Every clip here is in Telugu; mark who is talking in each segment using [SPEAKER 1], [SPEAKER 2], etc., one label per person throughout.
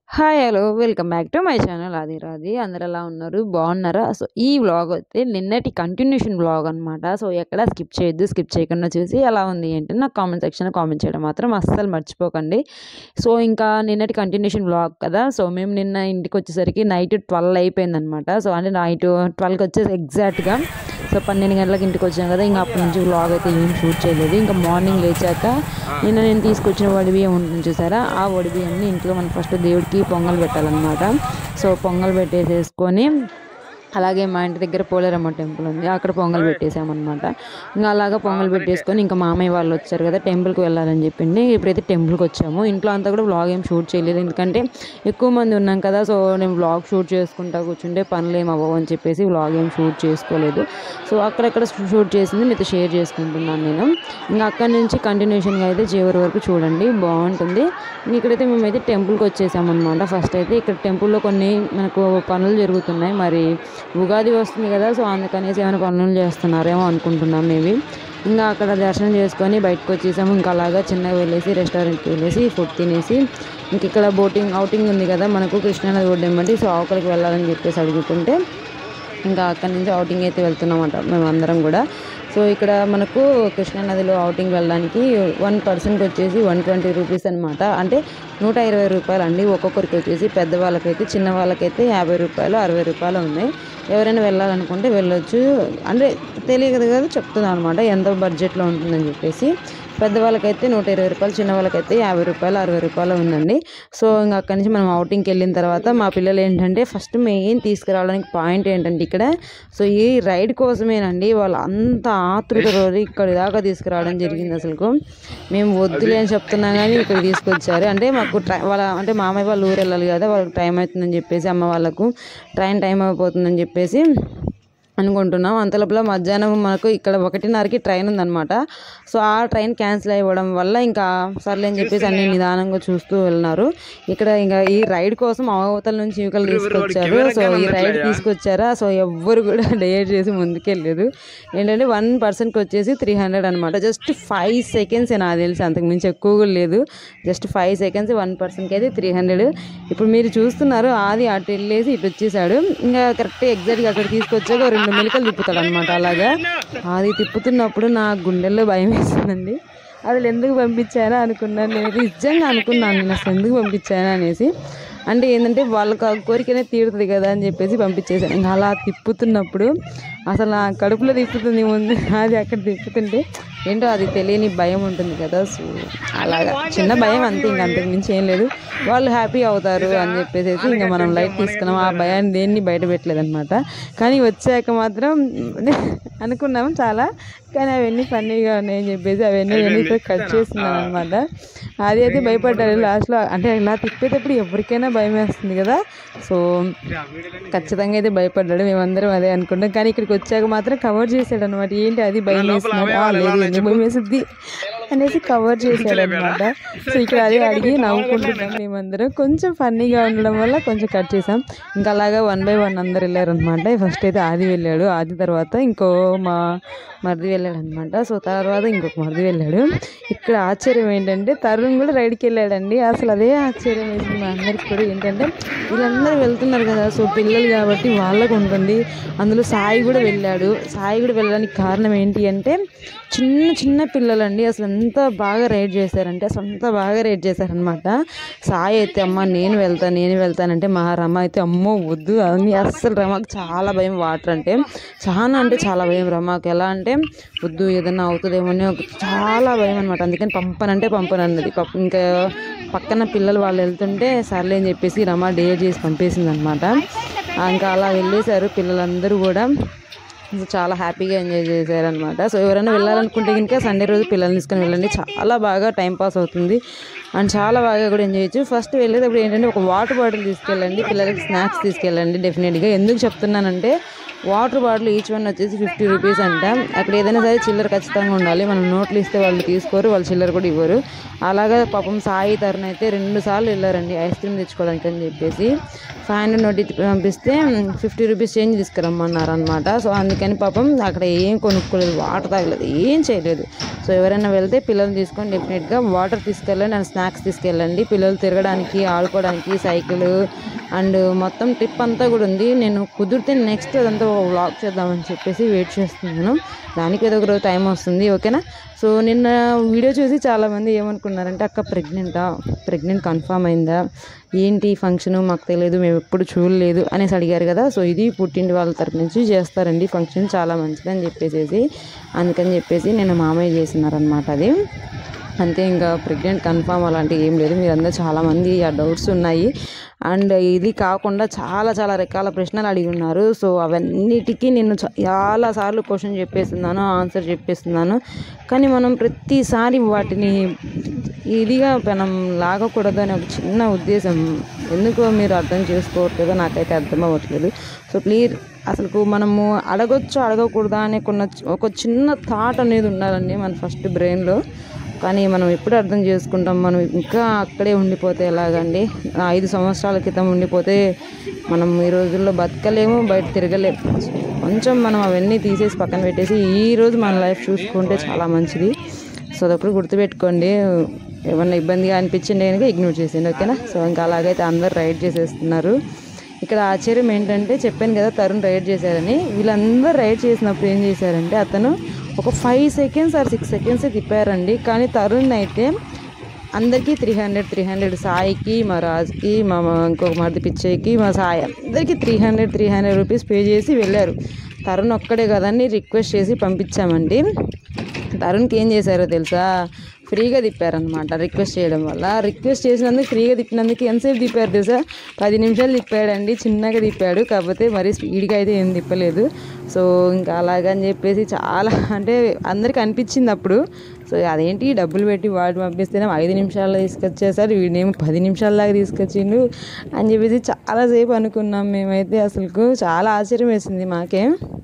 [SPEAKER 1] hi hello welcome back to my channel అది రాది అందరు ఎలా ఉన్నారు బాగున్నారా సో ఈ వ్లాగ్ అయితే నిన్నటి కంటిన్యూషన్ వ్లాగ్ అనమాట సో ఎక్కడ స్కిప్ చేయొద్దు స్కిప్ చేయకుండా చూసి ఎలా ఉంది ఏంటి నాకు కామెంట్ సెక్షన్ కామెంట్ చేయడం మాత్రం అస్సలు మర్చిపోకండి సో ఇంకా నిన్నటి కంటిన్యూషన్ వ్లాగ్ కదా సో మేము నిన్న ఇంటికి వచ్చేసరికి నైట్ ట్వెల్వ్ అయిపోయింది అనమాట సో అంటే నైట్ ట్వెల్వ్కి వచ్చేసి ఎగ్జాక్ట్గా సో పన్నెండు గంటలకు ఇంటికి వచ్చాం కదా ఇంకా అప్పటి నుంచి వ్లాగ్ అయితే ఏం షూట్ చేయలేదు ఇంకా మార్నింగ్ లేచాక నిన్న నేను తీసుకొచ్చిన వడిబియ్యం ఉంటుంది చూసారా ఆ వడిబియ్యంని ఇంట్లో మనం ఫస్ట్ దేవుడికి పొంగల్ పెట్టాలన్నమాట సో పొంగల్ పెట్టేసేసుకొని అలాగే మా ఇంటి దగ్గర పోలేరమ్మ టెంపుల్ ఉంది అక్కడ పొంగల్ పెట్టేసామన్నమాట ఇంకా అలాగా పొంగల్ పెట్టేసుకొని ఇంకా మామయ్య వాళ్ళు వచ్చారు కదా టెంపుల్కి వెళ్ళాలని చెప్పింది ఇప్పుడైతే టెంపుల్కి వచ్చాము ఇంట్లో అంతా కూడా వ్లాగ్ ఏం షూట్ చేయలేదు ఎందుకంటే ఎక్కువ మంది ఉన్నాం కదా సో నేను వ్లాగ్ షూట్ చేసుకుంటా కూర్చుంటే పనులు ఏం అవ్వవు అని చెప్పేసి వ్లాగ్ ఏం షూట్ చేసుకోలేదు సో అక్కడక్కడ షూట్ చేసింది మీతో షేర్ చేసుకుంటున్నాను నేను ఇంకా అక్కడి నుంచి కంటిన్యూషన్గా అయితే చివరి వరకు చూడండి బాగుంటుంది ఇక్కడైతే మేమైతే టెంపుల్కి వచ్చేసామన్నమాట ఫస్ట్ అయితే ఇక్కడ టెంపుల్లో కొన్ని మనకు పనులు జరుగుతున్నాయి మరి ఉగాది వస్తుంది కదా సో అందుకనేసి ఏమైనా పనులు చేస్తున్నారేమో అనుకుంటున్నాం మేబీ ఇంకా అక్కడ దర్శనం చేసుకొని బయటకు వచ్చేసాము ఇంకా అలాగా చిన్నగా వెళ్ళేసి రెస్టారెంట్కి వెళ్ళేసి ఫుడ్ తినేసి ఇంక ఇక్కడ బోటింగ్ అవుటింగ్ ఉంది కదా మనకు కృష్ణానది ఒడ్డు ఏమంటే సో ఆవుకలకి వెళ్ళాలని చెప్పేసి అడుగుతుంటే ఇంకా అక్కడి నుంచి అవుటింగ్ అయితే వెళ్తున్నామట మేమందరం కూడా సో ఇక్కడ మనకు కృష్ణానదిలో అవుటింగ్ వెళ్ళడానికి వన్ పర్సన్కి వచ్చేసి వన్ ట్వంటీ రూపీస్ అనమాట అంటే నూట ఇరవై రూపాయలు అండి ఒక్కొక్కరికి వచ్చేసి పెద్దవాళ్ళకైతే చిన్న వాళ్ళకైతే యాభై రూపాయలు అరవై రూపాయలు ఉన్నాయి ఎవరైనా వెళ్ళాలనుకుంటే వెళ్ళొచ్చు అంటే తెలియదు కదా చెప్తున్నాను అనమాట ఎంత బడ్జెట్లో ఉంటుందని చెప్పేసి పెద్దవాళ్ళకైతే నూట ఇరవై రూపాయలు చిన్న వాళ్ళకైతే యాభై రూపాయలు అరవై రూపాయలు ఉందండి సో ఇంకా అక్కడి నుంచి మనం అవుటింగ్కి వెళ్ళిన తర్వాత మా పిల్లలు ఏంటంటే ఫస్ట్ మెయిన్ తీసుకురావడానికి పాయింట్ ఏంటంటే ఇక్కడ సో ఈ రైడ్ కోసమేనండి వాళ్ళు అంత ఆతృత రోజు ఇక్కడ దాకా తీసుకురావడం జరిగింది అసలు మేము వద్దులే అని చెప్తున్నా కానీ ఇక్కడ తీసుకొచ్చారు అంటే మాకు ట్రై వాళ్ళ అంటే మామయ్య వాళ్ళు ఊరు వెళ్ళాలి కదా వాళ్ళకి టైం అవుతుందని చెప్పేసి అమ్మ వాళ్ళకు ట్రైన్ టైం అయిపోతుందని చెప్పేసి అనుకుంటున్నాం అంతలోపల మధ్యాహ్నం మనకు ఇక్కడ ఒకటిన్నరకి ట్రైన్ ఉందన్నమాట సో ఆ ట్రైన్ క్యాన్సిల్ అవ్వడం వల్ల ఇంకా సర్లే అని చెప్పేసి అన్ని నిదానంగా చూస్తూ వెళ్ళినారు ఇక్కడ ఇంకా ఈ రైడ్ కోసం అవతల నుంచి యువకలు తీసుకొచ్చారు సో ఈ రైడ్ తీసుకొచ్చారా సో ఎవ్వరు కూడా డేర్ చేసి ముందుకెళ్ళలేదు ఏంటంటే వన్ పర్సన్కి వచ్చేసి త్రీ హండ్రెడ్ అనమాట జస్ట్ ఫైవ్ సెకండ్స్ నాకు తెలిసి అంతకు మించి ఎక్కువ కూడా లేదు జస్ట్ ఫైవ్ సెకండ్స్ వన్ పర్సన్కి అయితే త్రీ హండ్రెడ్ ఇప్పుడు మీరు చూస్తున్నారు ఆది అటు వెళ్ళేసి ఇటు వచ్చేసాడు ఇంకా కరెక్ట్ ఎగ్జాక్ట్గా అక్కడ తీసుకొచ్చాక రెండు మెలికలు తిప్పుతాడు అనమాట అలాగా అది తిప్పుతున్నప్పుడు నా గుండెల్లో భయం వేసిందండి అసలు ఎందుకు పంపించానా అనుకున్నాను నేను నిజంగా అనుకున్నాను నేను అసలు ఎందుకు పంపించానా అనేసి అంటే ఏంటంటే వాళ్ళకి ఆ కోరికనే తీరుతుంది కదా అని చెప్పేసి పంపించేసాను ఇంకా అలా తిప్పుతున్నప్పుడు అసలు నా కడుపులో తిప్పుతుంది ముందు అది అక్కడ తిప్పుతుంటే ఏంటో అది తెలియని భయం ఉంటుంది కదా సో అలాగా చిన్న భయం అంతే ఇంక అంతకు మించి ఏం లేదు వాళ్ళు హ్యాపీ అవుతారు అని చెప్పేసి ఇంకా మనం లైట్ తీసుకున్నాం ఆ భయాన్ని దేన్ని బయట పెట్టలేదు అనమాట కానీ వచ్చాక మాత్రం అనుకున్నాం చాలా కానీ అవన్నీ ఫన్నీగా ఉన్నాయని చెప్పేసి అవన్నీ అవన్నీ ఇక్కడ కట్ చేస్తున్నాను అనమాట అది అయితే భయపడ్డారు లాస్ట్లో అంటే ఇలా తిప్పేటప్పుడు ఎవరికైనా భయం వేస్తుంది కదా సో ఖచ్చితంగా అయితే భయపడ్డాడు మేమందరం అదే అనుకుంటాం కానీ ఇక్కడికి వచ్చాక మాత్రం కవర్ చేశాడు అనమాట ఏంటి అది భయం వేస్తున్నాడు "ఆ, లేదు ఎందుకు భయం వేస్తుంది అనేసి కవర్ చేశాడు అనమాట సో ఇక్కడ అదే అడిగి నవ్వుకుంటున్నాం మేమందరం కొంచెం ఫన్నీగా ఉండడం వల్ల కొంచెం కట్ చేసాం ఇంకా అలాగా వన్ బై వన్ అందరు వెళ్ళారు అనమాట ఫస్ట్ అయితే ఆది వెళ్ళాడు ఆది తర్వాత ఇంకో మా మరిది వెళ్ళాడు అనమాట సో తర్వాత ఇంకొక మరిది వెళ్ళాడు ఇక్కడ ఆశ్చర్యం ఏంటంటే తరుణ్ కూడా రైడ్కి వెళ్ళాడండి అసలు అదే ఆశ్చర్యం వేసింది మా అందరికి కూడా ఏంటంటే వీళ్ళందరూ వెళ్తున్నారు కదా సో పిల్లలు కాబట్టి వాళ్ళకు ఉంటుంది అందులో సాయి కూడా వెళ్ళాడు సాయి కూడా వెళ్ళడానికి కారణం ఏంటి అంటే చిన్న చిన్న పిల్లలండి అసలు ఎంత బాగా రైడ్ చేశారంటే అసలు అంత బాగా రైడ్ చేశారనమాట సాయి అయితే అమ్మ నేను వెళ్తాను నేను వెళ్తానంటే మా రమ అయితే అమ్మో వద్దు అని అస్సలు రమకు చాలా భయం వాటర్ అంటే చాలా అంటే చాలా భయం రమకు ఎలా అంటే వద్దు ఏదన్నా అవుతుందేమో అని ఒక చాలా భయం అనమాట అందుకని పంపనంటే పంపను అన్నది పప్ ఇంకా పక్కన పిల్లలు వాళ్ళు వెళ్తుంటే సర్లే అని చెప్పేసి రమ డేర్ చేసి పంపేసింది అనమాట ఇంకా అలా వెళ్ళేశారు పిల్లలందరూ కూడా సో చాలా హ్యాపీగా ఎంజాయ్ చేశారనమాట సో ఎవరైనా వెళ్ళాలనుకుంటే కనుక సండే రోజు పిల్లల్ని తీసుకొని వెళ్ళండి చాలా బాగా టైం పాస్ అవుతుంది అండ్ చాలా బాగా కూడా ఎంజాయ్ చేయొచ్చు ఫస్ట్ వెళ్ళేటప్పుడు ఏంటంటే ఒక వాటర్ బాటిల్ తీసుకెళ్ళండి పిల్లలకి స్నాక్స్ తీసుకెళ్ళండి డెఫినెట్గా ఎందుకు చెప్తున్నానంటే వాటర్ బాటిల్ ఈచ్ వన్ వచ్చేసి ఫిఫ్టీ రూపీస్ అంట అక్కడ ఏదైనా సరే చిల్లర ఖచ్చితంగా ఉండాలి మనం నోట్లు ఇస్తే వాళ్ళు తీసుకోరు వాళ్ళు చిల్లర కూడా ఇవ్వరు అలాగా పాపం సాయి తరుణ్ అయితే రెండు సార్లు వెళ్ళారండి ఐస్ క్రీమ్ తెచ్చుకోవడానికి అని చెప్పేసి ఫైవ్ హండ్రెడ్ నోట్ ఇచ్చి పంపిస్తే ఫిఫ్టీ రూపీస్ చేంజ్ తీసుకురమ్మన్నారు అనమాట సో అందుకని అందుకని పాపం అక్కడ ఏం కొనుక్కోలేదు వాటర్ తాగలేదు ఏం చేయలేదు సో ఎవరైనా వెళ్తే పిల్లల్ని తీసుకొని డెఫినెట్గా వాటర్ తీసుకెళ్ళండి అండ్ స్నాక్స్ తీసుకెళ్ళండి పిల్లలు తిరగడానికి ఆడుకోవడానికి సైకిల్ అండ్ మొత్తం ట్రిప్ అంతా కూడా ఉంది నేను కుదిరితే నెక్స్ట్ అదంతా వ్లాగ్ చేద్దామని చెప్పేసి వెయిట్ చేస్తున్నాను దానికి ఏదో ఒక రోజు టైం వస్తుంది ఓకేనా సో నిన్న వీడియో చూసి చాలామంది ఏమనుకున్నారంటే అక్క ప్రెగ్నెంటా ప్రెగ్నెంట్ కన్ఫామ్ అయిందా ఏంటి ఫంక్షన్ మాకు తెలియదు మేము ఎప్పుడు చూడలేదు అనేసి అడిగారు కదా సో ఇది పుట్టింటి వాళ్ళ తరపు నుంచి చేస్తారండి ఫంక్షన్ చాలా మంచిది అని చెప్పేసి అందుకని చెప్పేసి నేను మామయ్య చేసినారనమాట అది అంతే ఇంకా ప్రెగ్నెంట్ కన్ఫామ్ అలాంటివి ఏం లేదు మీరందరూ చాలామంది ఆ డౌట్స్ ఉన్నాయి అండ్ ఇది కాకుండా చాలా చాలా రకాల ప్రశ్నలు అడిగి ఉన్నారు సో అవన్నిటికీ నేను చ- చాలా సార్లు క్వశ్చన్ చెప్పేస్తున్నాను ఆన్సర్ చెప్పేస్తున్నాను కానీ మనం ప్రతిసారి వాటిని ఇదిగా మనం లాగకూడదు అనే ఒక చిన్న ఉద్దేశం ఎందుకో మీరు అర్థం చేసుకోవట్లేదో నాకైతే అర్థం అవ్వట్లేదు సో ప్లీజ్ అసలు మనము అడగొచ్చు అడగకూడదా అనే కొన్న ఒక చిన్న థాట్ అనేది ఉండాలండి మన ఫస్ట్ బ్రెయిన్లో కానీ మనం ఎప్పుడు అర్థం చేసుకుంటాం మనం ఇంకా అక్కడే ఉండిపోతే ఎలాగండి ఆ ఐదు సంవత్సరాల క్రితం ఉండిపోతే మనం ఈ రోజుల్లో బతకలేము బయట తిరగలేము కొంచెం మనం అవన్నీ తీసేసి పక్కన పెట్టేసి ఈ రోజు మన లైఫ్ చూసుకుంటే చాలా మంచిది సో అదప్పుడు గుర్తుపెట్టుకోండి ఏమన్నా ఇబ్బందిగా అనిపించింది కనుక ఇగ్నోర్ చేసేయండి ఓకేనా సో ఇంకా అలాగైతే అందరు రైడ్ చేసేస్తున్నారు ఇక్కడ ఆశ్చర్యం ఏంటంటే చెప్పాను కదా తరుణ్ రైడ్ చేశారని వీళ్ళందరూ రైడ్ చేసినప్పుడు ఏం చేశారంటే అతను ఒక five seconds or six seconds తిప్పారండి కానీ తరుణ్ అయితే అందరికీ త్రీ హండ్రెడ్ త్రీ హండ్రెడ్ సాయికి మా రాజుకి మా మా ఇంకొక మరిది పిచ్చయ్యకి మా సాయి అందరికీ three hundred three hundred rupees pay చేసి వెళ్ళారు తరుణ్ ఒక్కడే కదండి రిక్వెస్ట్ చేసి పంపించామండి తరుణ్కి ఏం చేశారో తెలుసా ఫ్రీగా తిప్పారనమాట రిక్వెస్ట్ చేయడం వల్ల రిక్వెస్ట్ చేసినందుకు ఫ్రీగా తిప్పినందుకు ఎంతసేపు తిప్పారు తెలుసా పది నిమిషాలు తిప్పాడండి చిన్నగా తిప్పాడు కాకపోతే మరీ స్పీడ్గా అయితే ఏం తిప్పలేదు సో ఇంకా అలాగని చెప్పేసి చాలా అంటే అందరికి అనిపించింది అప్పుడు సో అదేంటి డబ్బులు పెట్టి వాడు పంపిస్తేనే ఐదు నిమిషాల్లో తీసుకొచ్చేసారు వీడినేమో పది నిమిషాలలాగా తీసుకొచ్చిండు అని చెప్పేసి చాలాసేపు అనుకున్నాం మేమైతే అసలుకు చాలా ఆశ్చర్యం వేసింది మాకే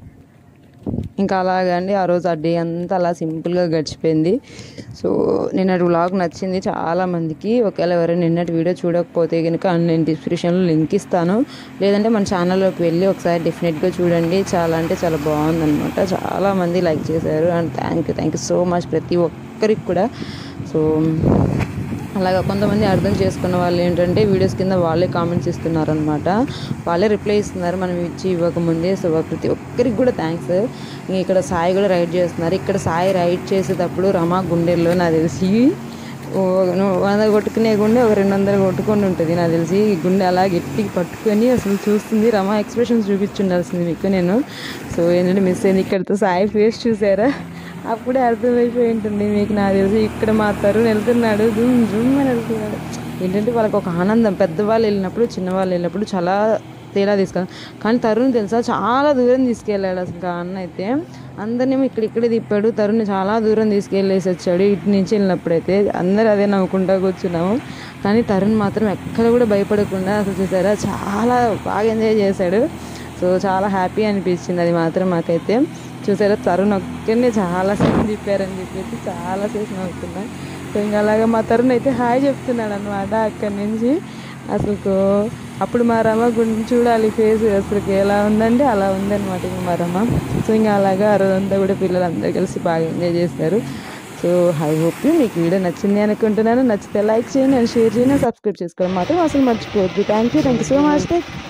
[SPEAKER 1] ఇంకా అలాగండి ఆ రోజు ఆ డే అంతా అలా సింపుల్గా గడిచిపోయింది సో నిన్నటి వ్లాగ్ నచ్చింది చాలా మందికి ఒకవేళ ఎవరైనా నిన్నటి వీడియో చూడకపోతే కనుక నేను డిస్క్రిప్షన్లో లింక్ ఇస్తాను లేదంటే మన ఛానల్లోకి వెళ్ళి ఒకసారి డెఫినెట్గా చూడండి చాలా అంటే చాలా బాగుందన్నమాట చాలా మంది లైక్ చేశారు and thank you thank you so much ప్రతి ఒక్కరికి కూడా సో అలాగా కొంతమంది అర్థం చేసుకున్న వాళ్ళు ఏంటంటే వీడియోస్ కింద వాళ్ళే కామెంట్స్ ఇస్తున్నారనమాట వాళ్ళే రిప్లై ఇస్తున్నారు మనం ఇచ్చి ఇవ్వకముందే సో ప్రతి ఒక్కరికి కూడా థ్యాంక్స్ ఇక్కడ సాయి కూడా రైడ్ చేస్తున్నారు ఇక్కడ సాయి రైడ్ చేసేటప్పుడు రమా గుండెల్లో నాకు తెలిసి ఓ ను- వంద కొట్టుకునే గుండె ఒక రెండు వందలు కొట్టుకొని ఉంటుంది నాకు తెలిసి ఈ గుండె అలా గట్టిగా పట్టుకొని అసలు చూస్తుంది రమా ఎక్స్ప్రెషన్స్ చూపించుండాల్సింది మీకు నేను సో ఏంటంటే మిస్ అయింది ఇక్కడితో సాయి ఫేస్ చూసారా అప్పుడే అర్థమైపోయి ఉంటుంది మీకు నాకు తెలిసి ఇక్కడ మా తరుణ్ వెళ్తున్నాడు జూమ్ జూమ్ అని వెళ్తున్నాడు ఏంటంటే వాళ్ళకి ఒక ఆనందం పెద్దవాళ్ళు వెళ్ళినప్పుడు చిన్నవాళ్ళు వెళ్ళినప్పుడు చాలా తేడా తీసుకెళ్ళాలి కానీ తరుణ్ తెలుసా చాలా దూరం తీసుకెళ్ళాడు అసలు ఆ అన్న అయితే అందరినేమో ఇక్కడ ఇక్కడే తిప్పాడు తరుణ్ చాలా దూరం తీసుకెళ్ళేసి వచ్చాడు ఇటు నుంచి వెళ్ళినప్పుడైతే అందరూ అదే నవ్వుకుంటా కూర్చున్నాము కానీ తరుణ్ మాత్రం ఎక్కడ కూడా భయపడకుండా అసలు చూసారా చాలా బాగా ఎంజాయ్ చేశాడు సో చాలా హ్యాపీ అనిపించింది అది మాత్రం మాకైతే చూసారా తరుణ్ ఒక్కరినే చాలాసేపు తిప్పారని చెప్పేసి చాలాసేపు నవ్వుతున్నా సో ఇంకా అలాగా మా తరుణ్ అయితే హాయ్ చెప్తున్నాడు అనమాట అక్కడి నుంచి అసలు అప్పుడు మా రమ గుండె చూడాలి ఫేస్ అసలు ఎలా ఉందంటే అలా ఉందన్నమాట ఇంక మా రమ సో ఇంకా అలాగా ఆ రోజంతా కూడా పిల్లలందరూ కలిసి బాగా ఎంజాయ్ చేస్తారు సో ఐ హోప్ యూ మీకు వీడియో నచ్చింది అనుకుంటున్నాను నచ్చితే లైక్ చేయండి అండ్ షేర్ చేయండి సబ్స్క్రైబ్ చేసుకోవడం మాత్రం అసలు మర్చిపోవద్దు thank you thank you so much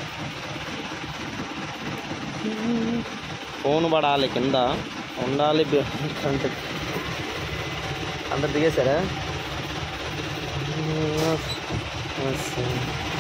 [SPEAKER 2] phone పడాలి కింద ఉండాలి బి- అంటే అందరు దిగేశారా